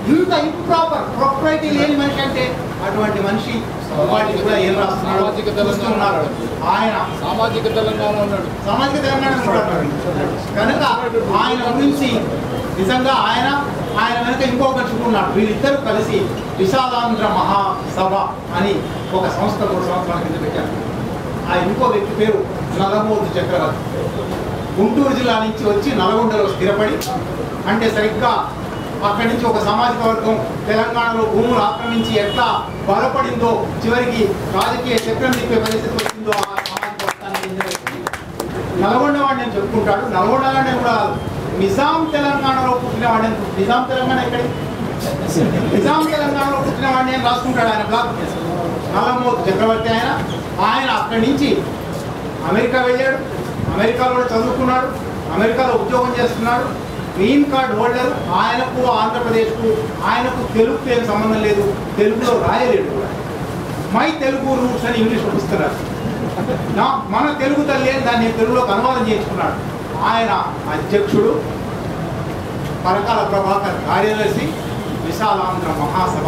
ఇంత improper propriety లేని మనిషి అంటే అటువంటి మనిషి వాటికి కూడా ఏం రాస్తున్నాడు సామాజిక తెలంగాణ. చూస్తున్నారు. ఆయన సామాజిక తెలంగాణ ఉన్నాడు సామాజిక తెలంగాణ కూడా కనుక ఆయన గురించి నిజంగా ఆయన ఆయన వెనుక ఇంకో మనిషి కూడా ఉన్నాడు వీళ్ళిద్దరూ కలిసి విశాలాంధ్ర మహాసభ అని ఒక సంస్థ మూడు సంవత్సరాల కింద పెట్టారు ఆ ఇంకో వ్యక్తి పేరు నలమోదు చక్రవర్తి గుంటూరు జిల్లా నుంచి వచ్చి నల్గొండలో స్థిరపడి అంటే సరిగ్గా అక్కడి నుంచి ఒక సామాజిక వర్గం తెలంగాణలో భూములు ఆక్రమించి ఎట్లా బలపడిందో చివరికి రాజకీయ చక్రం తిప్పే పరిస్థితి వచ్చిందో ఆ సామాజిక వర్గానికి చెందిన వ్యక్తి. నల్గొండ వాడిని నేను చెప్పుకుంటాడు నల్గొండ వాడిని కూడా కాదు నిజాం తెలంగాణలో పుట్టిన వాడిని నిజాం తెలంగాణ ఎక్కడి నిజాం తెలంగాణలో పుట్టిన వాడిని అని రాసుకుంటాడు ఆయన బ్లాక్ నల్లమోతు చక్రవర్తి ఆయన ఆయన అక్కడి నుంచి అమెరికా వెళ్ళాడు అమెరికాలో కూడా చదువుకున్నాడు అమెరికాలో ఉద్యోగం చేస్తున్నాడు గ్రీన్ కార్డ్ హోల్డర్ ఆయనకు ఆంధ్రప్రదేశ్కు ఆయనకు తెలుగుతో ఏం సంబంధం లేదు తెలుగులో రాయలేడు కూడా మై తెలుగు రూట్స్ అని ఇంగ్లీష్లో పుస్తకాలు నా మన తెలుగు తల్లి అని దాన్ని తెలుగులోకి అనువాదం చేయించుకున్నాడు ఆయన అధ్యక్షుడు పరకాల ప్రభాకర్ కార్యదర్శి విశాలాంధ్ర మహాసభ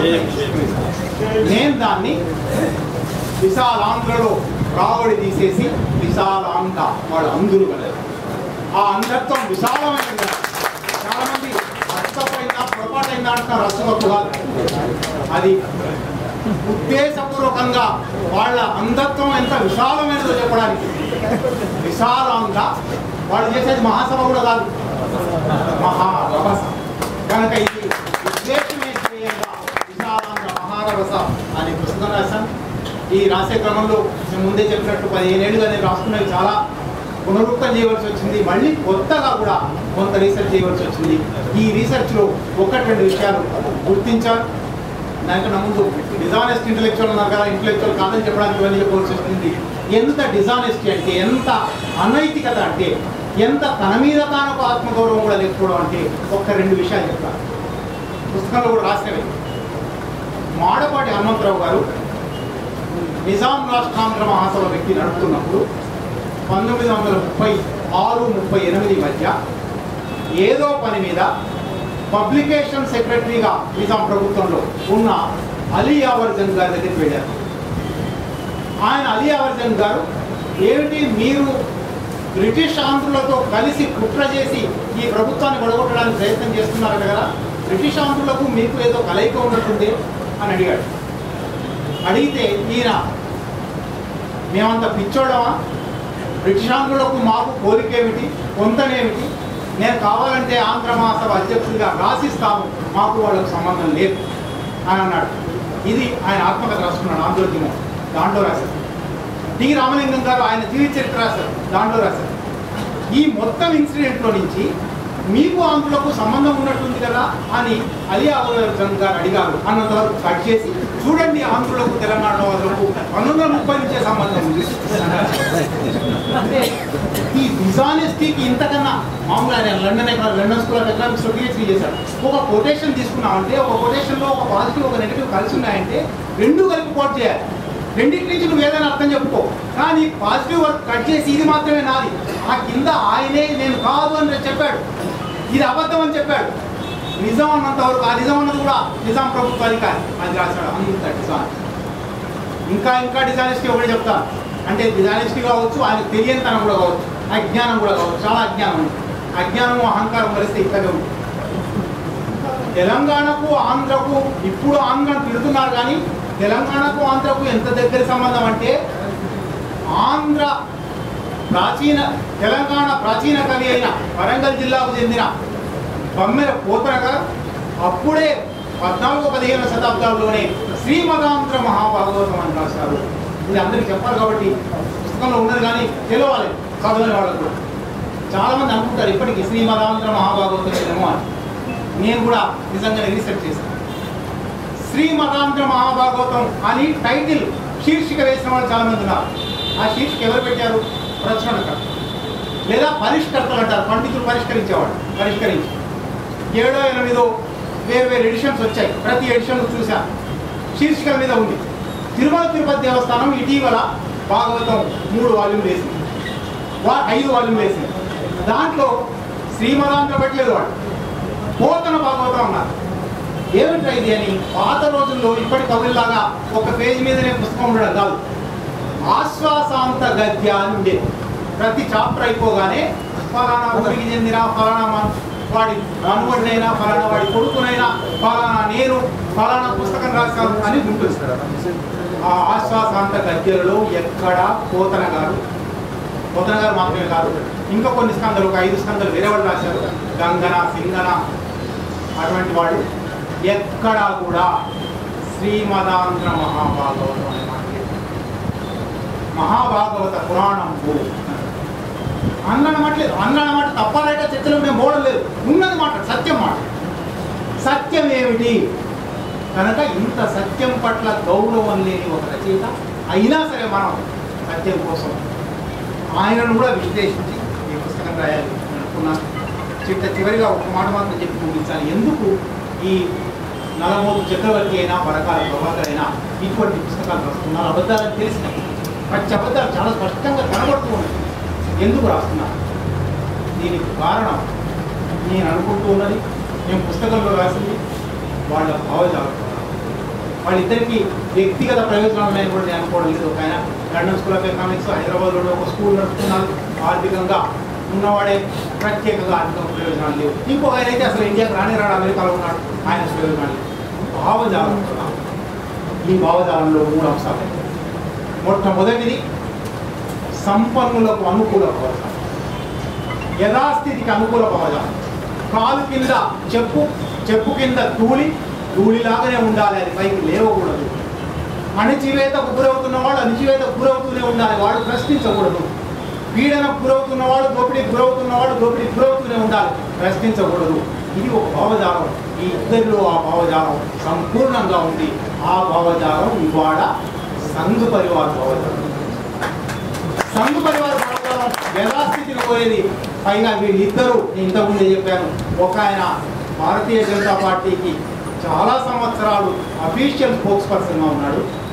నేను దాన్ని విశాలాంధ్రలో రావడి తీసేసి విశాలాంధ్ర వాడు అందులు కలరు ఆ అంధత్వం విశాలమైనది కాదు. చాలా మంది అర్థమైందా పొరపాటైందా అంటున్నారు అర్థమప్పు కాదు అది ఉద్దేశపూర్వకంగా వాళ్ళ అంధత్వం ఎంత విశాలమైనదో చెప్పడానికి విశాలంగా వాళ్ళు చేసేది మహాసభ కూడా కాదు మహారవస కనుక ఇది ఉద్దేశమే ధ్యేయంగా విశాలాంధ్ర మహారవస అనే పుస్తకం రాశాను ఈ రాసే క్రమంలో నేను ముందే చెప్పినట్టు పదిహేనేళ్ళుగా నేను రాసుకున్నవి చాలా పునరుక్తం చేయవలసి వచ్చింది మళ్ళీ కొత్తగా కూడా కొంత రీసెర్చ్ చేయవలసి వచ్చింది ఈ రీసెర్చ్లో ఒకటి రెండు విషయాలు గుర్తించాను దానికన్నా ముందు డిజానెస్ట్ ఇంటలెక్చువల్ అన్నారు కదా ఇంటలెక్చువల్ కాదని చెప్పడానికి ఇవన్నీ చెప్పవలసి వస్తుంది ఎంత డిజానెస్టీ అంటే ఎంత అనైతికత అంటే ఎంత తన మీద తాను ఒక ఆత్మగౌరవం కూడా లేకపోవడం అంటే ఒక్క రెండు విషయాలు చెప్తాను పుస్తకంలో కూడా రాసినవి మాడపాటి హనుమంతరావు గారు నిజాం రాష్ట్రాంధ్ర మహాసభ వ్యక్తి నడుపుతున్నప్పుడు పంతొమ్మిది వందల ముప్పై ఆరు ముప్పై ఎనిమిది మధ్య ఏదో పని మీద పబ్లికేషన్ సెక్రటరీగా నిజాం ప్రభుత్వంలో ఉన్న అలీ యావర్జన్ గారి దగ్గరికి వెళ్ళారు ఆయన అలీ యావర్జన్ గారు ఏమిటి మీరు బ్రిటిష్ ఆంధ్రులతో కలిసి కుట్ర చేసి ఈ ప్రభుత్వాన్ని పడగొట్టడానికి ప్రయత్నం చేస్తున్నారు కదా బ్రిటిష్ ఆంధ్రులకు మీకు ఏదో కలయిక ఉన్నట్టుంది అని అడిగాడు అడిగితే ఈయన మేమంత పిచ్చోడమా బ్రిటిష్ ఆంధ్రులకు మాకు కోరికేమిటి పొంతనేమిటి నేను కావాలంటే ఆంధ్ర మహాసభ అధ్యక్షుడిగా రాసిస్తాను మాకు వాళ్ళకు సంబంధం లేదు అని అన్నాడు ఇది ఆయన ఆత్మకథ రాసుకున్నాడు ఆంధ్రోద్యమం దాంట్లో రాశారు డి రామలింగం గారు ఆయన జీవిత చరిత్ర రాశారు దాంట్లో రాశారు ఈ మొత్తం ఇన్సిడెంట్లో నుంచి మీకు ఆంధ్రులకు సంబంధం ఉన్నట్టుంది కదా అని అలీ అబుల్ గారు అడిగారు అన్నంత వరకు కట్ చేసి చూడండి ఆంధ్రులకు తెలంగాణ వాళ్ళకు పంతొమ్మిది వందల ముప్పై నుంచే సంబంధం ఉంది అంటే ఈ డిజానెస్టీకి ఇంతకన్నా మామూలుగా ఆయన లండన్ ఎక్కడ London School of Economics PhD చేశాడు ఒక కొటేషన్ తీసుకున్నామంటే ఒక కొటేషన్లో ఒక పాజిటివ్ ఒక నెగిటివ్ కలిసి ఉన్నాయంటే రెండు కలిపి కోట్ చేయాలి రెండింటి నుంచి నువ్వు ఏదైనా అర్థం చెప్పుకో కానీ పాజిటివ్ వర్క్ కట్ చేసి ఇది మాత్రమే నాది ఆ కింద ఆయనే నేను కాదు అని చెప్పాడు ఇది అబద్ధం అని చెప్పాడు నిజం అన్నంత వరకు ఆ నిజం అన్నది కూడా నిజాం ప్రభుత్వానికి కాదు. అది రాశాడు అంత డిజాన్ ఇంకా ఇంకా డిజానిస్టీ ఒకటి చెప్తాను అంటే డిజానిస్టీ కావచ్చు ఆయన తెలియనితనం కూడా కావచ్చు అజ్ఞానం కూడా కావచ్చు చాలా అజ్ఞానం ఉంది అజ్ఞానం అహంకారం కలిస్తే ఇక్కడే ఉంది తెలంగాణకు ఆంధ్రకు ఇప్పుడు ఆంధ్రను తిడుతున్నారు కానీ తెలంగాణకు ఆంధ్రకు ఎంత దగ్గర సంబంధం అంటే ఆంధ్ర ప్రాచీన తెలంగాణ ప్రాచీన కవి అయిన వరంగల్ జిల్లాకు చెందిన బమ్మెర పోతన గారు అప్పుడే పద్నాలుగో పదిహేను శతాబ్దాల్లోనే శ్రీమదాంధ్ర మహాభాగవతం అని రాశారు ఇది అందరికీ చెప్పాలి కాబట్టి పుస్తకంలో ఉన్నది కానీ తెలవాలి చదవని వాళ్ళకు కూడా చాలా మంది అనుకుంటారు ఇప్పటికీ శ్రీమదాంధ్ర మహాభాగవతం ఏమో అని నేను కూడా నిజంగానే రీసెర్చ్ చేశాను శ్రీమదాంధ్ర మహాభాగవతం అని టైటిల్ శీర్షిక వేసిన వాళ్ళు చాలా మంది ఉన్నారు ఆ శీర్షిక ఎవరు పెట్టారు ప్రచురణకర్త లేదా పరిష్కర్తలు అంటారు పండితులు పరిష్కరించేవాడు పరిష్కరించి ఏడో ఎనిమిదో వేరు వేరు ఎడిషన్స్ వచ్చాయి ప్రతి ఎడిషన్ చూశాను శీర్షికల మీద ఉంది తిరుమల తిరుపతి దేవస్థానం ఇటీవల భాగవతం మూడు వాల్యూమ్లు వేసింది వా ఐదు వాల్యూమ్లు వేసింది దాంట్లో శ్రీమదాంధ్ర పెట్టలేదు వాడు పోతన భాగవతం అన్నారు ఏమిట్రా ఇది అని పాత రోజుల్లో ఇప్పటి కవుల్లాగా ఒక పేజీ మీదనే పుస్తకం ఉండడం కాదు ఆశ్వాసాంత గద్య అని ఉండేది ప్రతి చాప్టర్ అయిపోగానే ఫలానా ఊరికి చెందిన ఫలానా మన- వాడి అనువడినైనా ఫలానా వాడి కొడుకునైనా ఫలానా నేను ఫలానా పుస్తకం రాశాను అని ఉంటుంది ఆ ఆశ్వాసాంత గద్యలలో ఎక్కడ పోతన గారు పోతన గారు మాత్రమే కాదు ఇంకా కొన్ని స్కందలు ఒక ఐదు స్కందలు వేరే వాళ్ళు రాశారు గంగన సింగన అటువంటి వాడు ఎక్కడా కూడా శ్రీమదాంధ్ర మహాభాగవతం అనే మాట లేదు. మహాభాగవత పురాణం అన్న మాట లేదు అన్న మాట తప్పారైతే చర్చలో మేము పోవడం లేదు ఉన్నది మాట సత్యం మాట సత్యం ఏమిటి కనుక ఇంత సత్యం పట్ల గౌరవం లేని ఒక రచయిత అయినా సరే మనం సత్యం కోసం ఆయనను కూడా విశ్లేషించి ఈ పుస్తకం రాయాలి అని అనుకున్నాను చిట్ట చివరిగా ఒక మాట మాత్రం చెప్పి ముగించాలి ఎందుకు ఈ నలమూరు చక్రవర్తి అయినా పరకాల ప్రభాకర్ అయినా ఇటువంటి పుస్తకాలు రాస్తున్నారు అబద్ధాలని తెలిసినాయి పచ్చి అబద్ధాలు చాలా స్పష్టంగా కనబడుతూ ఉన్నాయి ఎందుకు రాస్తున్నారు దీనికి కారణం నేను అనుకుంటూ ఉన్నది నేను పుస్తకంలో రాసింది వాళ్ళ భావజాలం వాళ్ళిద్దరికి వ్యక్తిగత ప్రయోజనాలు ఉన్నాయని కూడా నేను అనుకోవడం లేదు ఒక ఆయన లండన్ స్కూల్ ఆఫ్ ఎకనామిక్స్ హైదరాబాద్లో ఒక స్కూల్ నడుపుతున్నారు ఆర్థికంగా ఉన్నవాడే ప్రత్యేకంగా ఆర్థిక ప్రయోజనాలు లేవు ఇంకొక ఆయన అయితే అసలు ఇండియాకి రాని రాడు అమెరికాలో ఉన్నాడు ఆయన ప్రయోజనాలు లేవు భావజాలం కూడా. ఈ భావజాలంలో మూడు అంశాలు మొట్టమొదటిది సంపన్నులకు అనుకూల భావజాలం యథాస్థితికి అనుకూల భావజాలం కాలు కింద చెప్పు చెప్పు కింద ధూళి ధూళిలాగానే ఉండాలి అది పైకి లేవకూడదు అణిచివేతకు గురవుతున్నవాడు అణిచివేతకు గురవుతూనే ఉండాలి వాడు ప్రశ్నించకూడదు పీడనకు గురవుతున్నవాడు దోపిడీకి గురవుతున్నవాడు దోపిడీకి గురవుతూనే ఉండాలి ప్రశ్నించకూడదు ఇది ఒక భావజాలం ఈ ఇద్దరిలో ఆ భావజాలం సంపూర్ణంగా ఉంది ఆ భావజాలం ఇవాళ సంఘ పరివార భావజాలం సంఘ పరివార భావజాలం యథాస్థితిని కోరేది పైగా వీళ్ళిద్దరూ నేను ఇంతకుముందే చెప్పాను ఒక ఆయన భారతీయ జనతా పార్టీకి చాలా సంవత్సరాలు అఫీషియల్ స్పోక్స్ పర్సన్గా ఉన్నాడు